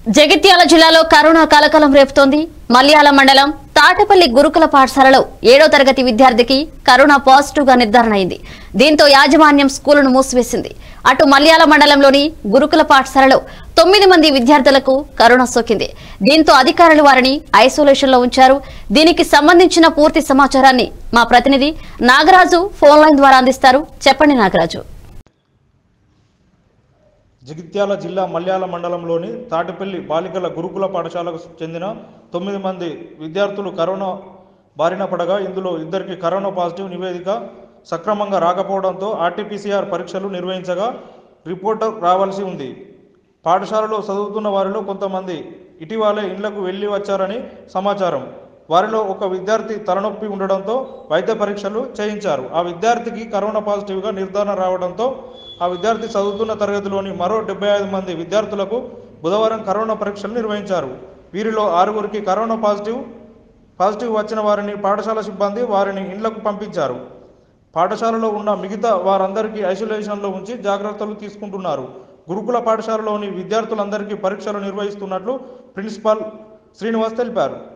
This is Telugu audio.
జగిత్యాల జిల్లాలో కరోనా కలకలం రేపుతోంది మల్యాల మండలం తాటపల్లి గురుకుల పాఠశాలలో ఏడో తరగతి విద్యార్థికి కరోనా పాజిటివ్ గా నిర్ధారణ అయింది దీంతో యాజమాన్యం స్కూలును మూసివేసింది అటు మల్యాల మండలంలోని గురుకుల పాఠశాలలో తొమ్మిది మంది విద్యార్థులకు కరోనా సోకింది దీంతో అధికారులు వారిని ఐసోలేషన్ లో ఉంచారు దీనికి సంబంధించిన పూర్తి సమాచారాన్ని మా ప్రతినిధి నాగరాజు ఫోన్ లైన్ ద్వారా అందిస్తారు చెప్పండి నాగరాజు జగిత్యాల జిల్లా మల్యాల మండలంలోని తాటిపల్లి బాలికల గురుకుల పాఠశాలకు చెందిన తొమ్మిది మంది విద్యార్థులు కరోనా బారిన పడగా ఇందులో ఇద్దరికి కరోనా పాజిటివ్ నివేదిక సక్రమంగా రాకపోవడంతో ఆర్టీపీసీఆర్ పరీక్షలు నిర్వహించగా రిపోర్ట్ రావాల్సి ఉంది పాఠశాలలో చదువుతున్న వారిలో కొంతమంది ఇటీవలే ఇళ్లకు వెళ్ళి వచ్చారని సమాచారం వారిలో ఒక విద్యార్థి తలనొప్పి ఉండడంతో వైద్య పరీక్షలు చేయించారు ఆ విద్యార్థికి కరోనా పాజిటివ్గా నిర్ధారణ రావడంతో ఆ విద్యార్థి చదువుతున్న తరగతిలోని మరో డెబ్బై ఐదు మంది విద్యార్థులకు బుధవారం కరోనా పరీక్షలు నిర్వహించారు వీరిలో ఆరుగురికి కరోనా పాజిటివ్ పాజిటివ్ వచ్చిన వారిని పాఠశాల సిబ్బంది వారిని ఇండ్లకు పంపించారు పాఠశాలలో ఉన్న మిగతా వారందరికీ ఐసోలేషన్లో ఉంచి జాగ్రత్తలు తీసుకుంటున్నారు గురుకుల పాఠశాలలోని విద్యార్థులందరికీ పరీక్షలు నిర్వహిస్తున్నట్లు ప్రిన్సిపాల్ శ్రీనివాస్ తెలిపారు